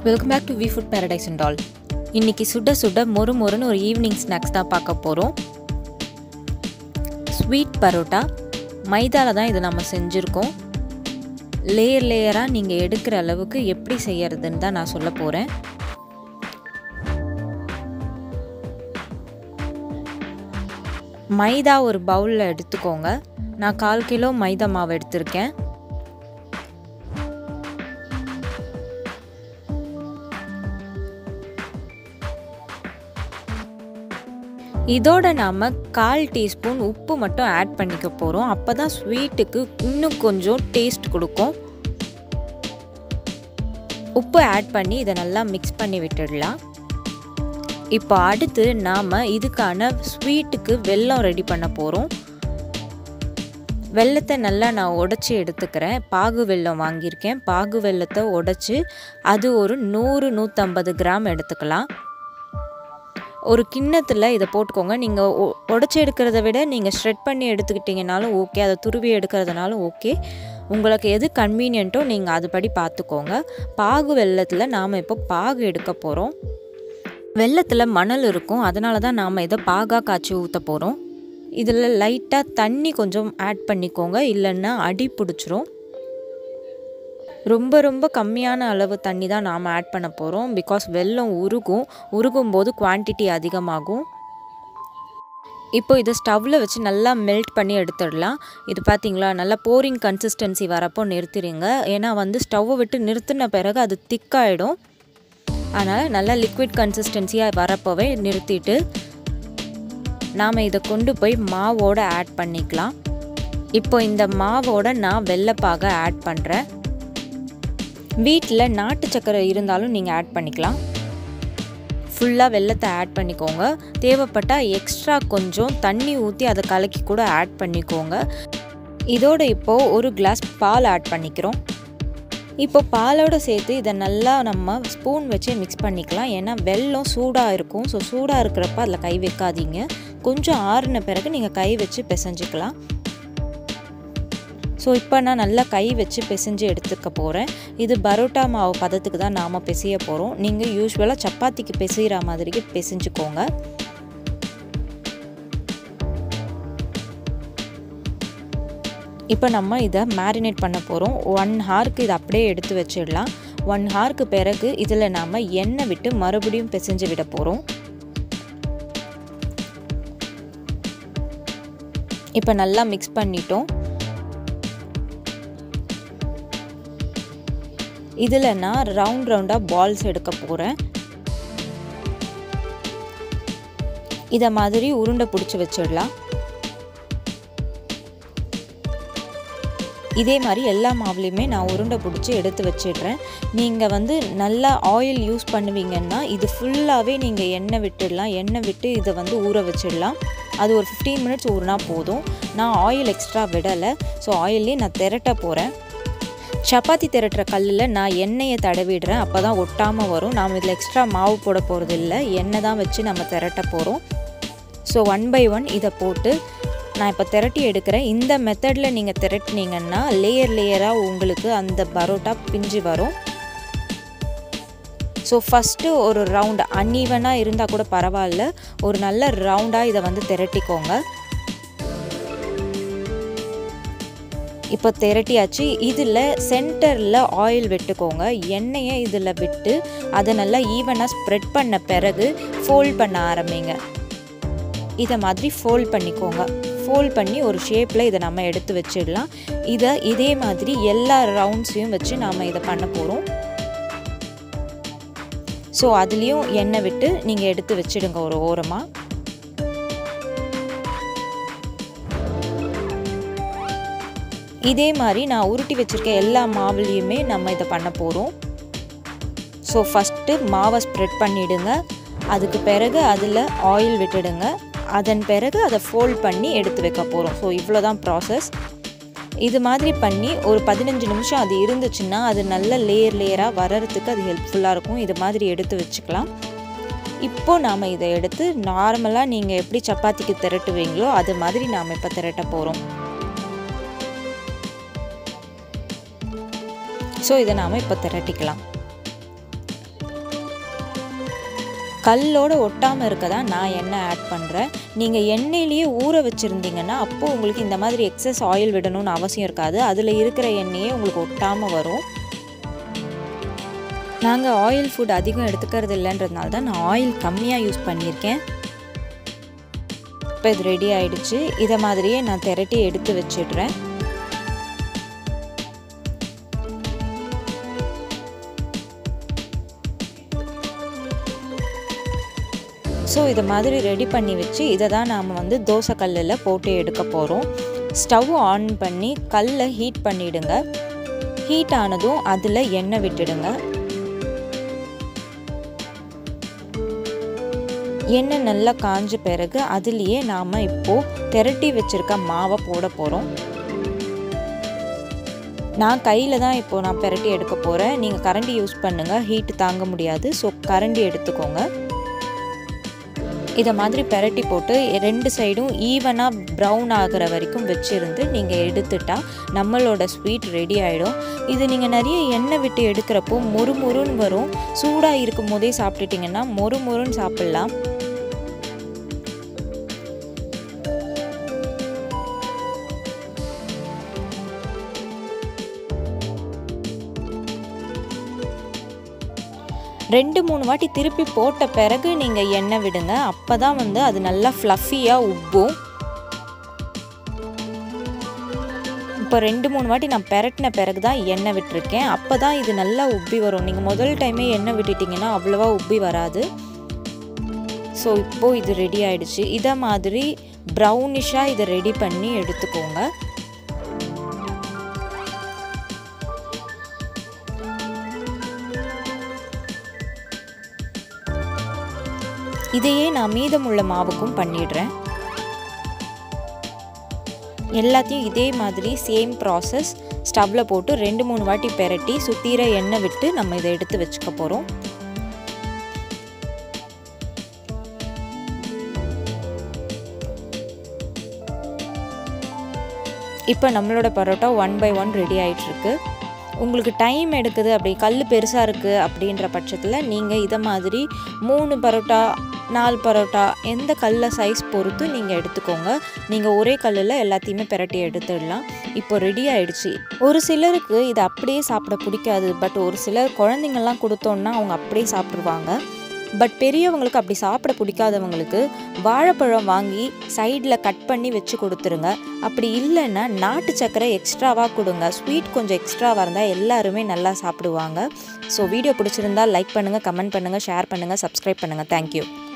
welcome back to V food paradise and all இன்னைக்கு சுட சுட மொறு மொறுன்னு ஒரு ஈவினிங் ஸ்நாக்ஸ் தான் பார்க்க போகிறோம் ஸ்வீட் பரோட்டா மைதாவில் தான் இதை நம்ம செஞ்சுருக்கோம் லேயர் லேயராக நீங்கள் எடுக்கிற அளவுக்கு எப்படி செய்யறதுன்னு தான் நான் சொல்ல போகிறேன் மைதா ஒரு பவுலில் எடுத்துக்கோங்க நான் கால் கிலோ மைதா மாவு எடுத்திருக்கேன் இதோட நாம் கால் டீஸ்பூன் உப்பு மட்டும் ஆட் பண்ணிக்க போகிறோம் அப்போ தான் ஸ்வீட்டுக்கு இன்னும் கொஞ்சம் டேஸ்ட் கொடுக்கும் உப்பு ஆட் பண்ணி இதை நல்லா மிக்ஸ் பண்ணி விட்டுடலாம் இப்போ அடுத்து நாம் இதுக்கான ஸ்வீட்டுக்கு வெல்லம் ரெடி பண்ண போகிறோம் வெள்ளத்தை நல்லா நான் உடச்சி எடுத்துக்கிறேன் பாகு வெல்லம் வாங்கியிருக்கேன் பாகு வெல்லத்தை உடச்சி அது ஒரு நூறு நூற்றம்பது கிராம் எடுத்துக்கலாம் ஒரு கிண்ணத்தில் இதை போட்டுக்கோங்க நீங்கள் உடச்சி எடுக்கிறத விட நீங்கள் ஸ்ட்ரெட் பண்ணி எடுத்துக்கிட்டிங்கனாலும் ஓகே அதை துருவி எடுக்கிறதுனாலும் ஓகே உங்களுக்கு எது கன்வீனியன்ட்டோ நீங்கள் அதுபடி பார்த்துக்கோங்க பாகு வெள்ளத்தில் நாம் இப்போ பாகு எடுக்க போகிறோம் வெள்ளத்தில் மணல் இருக்கும் அதனால தான் நாம் இதை பாகாக காய்ச்சி ஊற்ற போகிறோம் இதில் லைட்டாக தண்ணி கொஞ்சம் ஆட் பண்ணிக்கோங்க இல்லைன்னா அடி பிடிச்சிரும் ரொம்ப ரொம்ப கம்மியான அளவு தண்ணி தான் நாம் ஆட் பண்ண போகிறோம் பிகாஸ் வெல்லம் உருகும் உருகும் போது குவான்டிட்டி அதிகமாகும் இப்போ இதை ஸ்டவ்வில் வச்சு நல்லா மெல்ட் பண்ணி எடுத்துடலாம் இது பார்த்தீங்களா நல்லா போரிங் கன்சிஸ்டன்சி வரப்போ நிறுத்திடுங்க ஏன்னா வந்து ஸ்டவ்வை விட்டு நிறுத்தின பிறகு அது திக்காயிடும் அதனால் நல்லா லிக்விட் கன்சிஸ்டன்சியாக வரப்போவே நிறுத்திட்டு நாம் இதை கொண்டு போய் மாவோட ஆட் பண்ணிக்கலாம் இப்போ இந்த மாவோட நான் வெள்ளைப்பாக ஆட் பண்ணுறேன் வீட்டில் நாட்டு சக்கரை இருந்தாலும் நீங்கள் ஆட் பண்ணிக்கலாம் ஃபுல்லாக வெள்ளத்தை ஆட் பண்ணிக்கோங்க தேவைப்பட்டால் எக்ஸ்ட்ரா கொஞ்சம் தண்ணி ஊற்றி அதை கலக்கி கூட ஆட் பண்ணிக்கோங்க இதோட இப்போது ஒரு கிளாஸ் பால் ஆட் பண்ணிக்கிறோம் இப்போ பாலோடு சேர்த்து இதை நல்லா நம்ம ஸ்பூன் வச்சு மிக்ஸ் பண்ணிக்கலாம் ஏன்னா வெல்லம் சூடாக இருக்கும் ஸோ சூடாக இருக்கிறப்ப அதில் கை வைக்காதீங்க கொஞ்சம் ஆறுன பிறகு நீங்கள் கை வச்சு பிசைஞ்சிக்கலாம் ஸோ இப்போ நான் நல்லா கை வச்சு பிசைஞ்சு எடுத்துக்க போகிறேன் இது பரோட்டா மாவு பதத்துக்கு தான் நாம் பிசைய போகிறோம் நீங்கள் யூஸ்வலாக சப்பாத்திக்கு பிசைகிற மாதிரிக்கு பிசைஞ்சுக்கோங்க இப்போ நம்ம இதை மேரினேட் பண்ண போகிறோம் ஒன் ஹாருக்கு இதை அப்படியே எடுத்து வச்சிடலாம் ஒன் ஹாருக்கு பிறகு இதில் நாம் எண்ணெய் விட்டு மறுபடியும் பிசைஞ்சு விட போகிறோம் இப்போ நல்லா மிக்ஸ் பண்ணிட்டோம் இதில் நான் ரவுண்ட் ரவுண்டாக பால்ஸ் எடுக்க போகிறேன் இதை மாதிரி உருண்டை பிடிச்சி வச்சிடலாம் இதே மாதிரி எல்லா மாவுலேயுமே நான் உருண்டை பிடிச்சி எடுத்து வச்சிடுறேன் நீங்கள் வந்து நல்லா ஆயில் யூஸ் பண்ணுவீங்கன்னா இது ஃபுல்லாகவே நீங்கள் எண்ணெய் விட்டுடலாம் எண்ணெய் விட்டு இதை வந்து ஊற வச்சிடலாம் அது ஒரு ஃபிஃப்டீன் மினிட்ஸ் ஊறினா போதும் நான் ஆயில் எக்ஸ்ட்ரா விடலை ஸோ ஆயிலே நான் திரட்ட போகிறேன் சப்பாத்தி திரட்டுற கல்லில் நான் எண்ணெயை தடவிடுறேன் அப்போ தான் ஒட்டாமல் வரும் நாம் இதில் எக்ஸ்ட்ரா மாவு போட போகிறது இல்லை எண்ணெய் தான் வச்சு நம்ம திரட்ட போகிறோம் ஸோ ஒன் பை ஒன் இதை போட்டு நான் இப்போ திரட்டி எடுக்கிறேன் இந்த மெத்தடில் நீங்கள் திரட்டினீங்கன்னா லேயர் லேயராக உங்களுக்கு அந்த பரோட்டா பிஞ்சு வரும் ஸோ ஃபஸ்ட்டு ஒரு ரவுண்ட் அன்ஈவனாக இருந்தால் கூட பரவாயில்ல ஒரு நல்ல ரவுண்டாக இதை வந்து திரட்டிக்கோங்க இப்போ திரட்டியாச்சு இதில் சென்டரில் ஆயில் விட்டுக்கோங்க எண்ணெயை இதில் விட்டு அதை நல்லா ஈவனாக ஸ்ப்ரெட் பண்ண பிறகு ஃபோல்ட் பண்ண ஆரம்பிங்க இதை மாதிரி ஃபோல்ட் பண்ணிக்கோங்க ஃபோல்ட் பண்ணி ஒரு ஷேப்பில் இதை நம்ம எடுத்து வச்சிடலாம் இதை இதே மாதிரி எல்லா ரவுண்ட்ஸையும் வச்சு நாம் இதை பண்ண போகிறோம் ஸோ அதுலேயும் எண்ணெய் விட்டு நீங்கள் எடுத்து வச்சிடுங்க ஒரு ஓரமாக இதே மாதிரி நான் உருட்டி வச்சுருக்க எல்லா மாவுலேயுமே நம்ம இதை பண்ண போகிறோம் ஸோ ஃபஸ்ட்டு மாவை ஸ்ப்ரெட் பண்ணிவிடுங்க அதுக்கு பிறகு அதில் ஆயில் விட்டுடுங்க அதன் பிறகு அதை ஃபோல்ட் பண்ணி எடுத்து வைக்க போகிறோம் ஸோ இவ்வளோ தான் ப்ராசஸ் இது மாதிரி பண்ணி ஒரு பதினஞ்சு நிமிஷம் அது இருந்துச்சுன்னா அது நல்ல லேயர் லேயராக வர்றதுக்கு அது ஹெல்ப்ஃபுல்லாக இருக்கும் இது மாதிரி எடுத்து வச்சுக்கலாம் இப்போ நாம் இதை எடுத்து நார்மலாக நீங்கள் எப்படி சப்பாத்திக்கு திரட்டுவீங்களோ அது மாதிரி நாம் இப்போ திரட்ட போகிறோம் ஸோ இதை நாம் இப்போ திரட்டிக்கலாம் கல்லோடு ஒட்டாமல் இருக்க தான் நான் எண்ணெய் ஆட் பண்ணுறேன் நீங்கள் எண்ணெயிலேயே ஊற வச்சுருந்தீங்கன்னா அப்போது உங்களுக்கு இந்த மாதிரி எக்ஸஸ் ஆயில் விடணும்னு அவசியம் இருக்காது அதில் இருக்கிற எண்ணெயே உங்களுக்கு ஒட்டாமல் வரும் நாங்கள் ஆயில் ஃபுட் அதிகம் எடுத்துக்கிறது இல்லைன்றதுனால தான் நான் ஆயில் கம்மியாக யூஸ் பண்ணியிருக்கேன் இப்போ இது ரெடி ஆயிடுச்சு இதை மாதிரியே நான் திரட்டி எடுத்து வச்சிடுறேன் ஸோ இதை மாதிரி ரெடி பண்ணி வச்சு இதை தான் நாம் வந்து தோசை கல்லில் போட்டு எடுக்க போகிறோம் ஸ்டவ் ஆன் பண்ணி கல்லை ஹீட் பண்ணிவிடுங்க ஹீட் ஆனதும் அதில் எண்ணெய் விட்டுடுங்க எண்ணெய் நல்லா காஞ்ச பிறகு அதுலேயே நாம் இப்போது திரட்டி வச்சுருக்க மாவை போட போகிறோம் நான் கையில் தான் இப்போது நான் பிரட்டி எடுக்க போகிறேன் நீங்கள் கரண்டி யூஸ் பண்ணுங்கள் ஹீட்டு தாங்க முடியாது ஸோ கரண்டி எடுத்துக்கோங்க இதை மாதிரி பெரட்டி போட்டு ரெண்டு சைடும் ஈவனாக ப்ரௌன் ஆகிற வரைக்கும் வச்சுருந்து நீங்கள் எடுத்துட்டா நம்மளோட ஸ்வீட் ரெடி ஆகிடும் இது நீங்கள் நிறைய எண்ணெய் விட்டு எடுக்கிறப்போ மொறு மொறுன்னு வரும் சூடாக இருக்கும் போதே சாப்பிட்டுட்டிங்கன்னா மொறு மொறுன்னு சாப்பிட்லாம் ரெண்டு மூணு வாட்டி திருப்பி போட்ட பிறகு நீங்கள் எண்ணெய் விடுங்க அப்போ தான் வந்து அது நல்லா ஃப்ளஃபியாக உப்பும் இப்போ ரெண்டு மூணு வாட்டி நான் பெரட்டின பிறகு தான் எண்ணெய் விட்டுருக்கேன் அப்போ தான் இது நல்லா உப்பி வரும் நீங்கள் முதல் டைமே எண்ணெய் விட்டுட்டிங்கன்னா அவ்வளோவா உப்பி வராது ஸோ இப்போது இது ரெடி ஆயிடுச்சு இதை மாதிரி ப்ரௌனிஷாக இதை ரெடி பண்ணி எடுத்துக்கோங்க இதையே நான் மீதமுள்ள மாவுக்கும் பண்ணிடுறேன் எல்லாத்தையும் இதே மாதிரி சேம் ப்ராசஸ் ஸ்டவ்வில் போட்டு ரெண்டு மூணு வாட்டி பெரட்டி சுத்தீர எண்ணெய் விட்டு நம்ம இதை எடுத்து வச்சுக்க போகிறோம் இப்போ நம்மளோட parotta one by one ready ஆகிட்டுருக்கு உங்களுக்கு டைம் எடுக்குது அப்படி கல் பெருசாக இருக்குது அப்படின்ற பட்சத்தில் நீங்கள் இதை மாதிரி மூணு பரோட்டா நாலு பரோட்டா எந்த கல்லை சைஸ் பொறுத்து நீங்கள் எடுத்துக்கோங்க நீங்கள் ஒரே கல்லில் எல்லாத்தையுமே பிரட்டி எடுத்துடலாம் இப்போ ரெடி ஆயிடுச்சு ஒரு சிலருக்கு இது அப்படியே சாப்பிட பிடிக்காது பட் ஒரு சிலர் குழந்தைங்கள்லாம் கொடுத்தோன்னா அவங்க அப்படியே சாப்பிட்ருவாங்க பட் பெரியவங்களுக்கு அப்படி சாப்பிட பிடிக்காதவங்களுக்கு வாழைப்பழம் வாங்கி சைடில் கட் பண்ணி வச்சு கொடுத்துருங்க அப்படி இல்லைன்னா நாட்டு சக்கரை எக்ஸ்ட்ராவாக கொடுங்க ஸ்வீட் கொஞ்சம் எக்ஸ்ட்ராவாக இருந்தால் எல்லாருமே நல்லா சாப்பிடுவாங்க ஸோ வீடியோ பிடிச்சிருந்தா லைக் பண்ணுங்கள் கமெண்ட் பண்ணுங்கள் ஷேர் பண்ணுங்கள் சப்ஸ்கிரைப் பண்ணுங்கள் தேங்க்யூ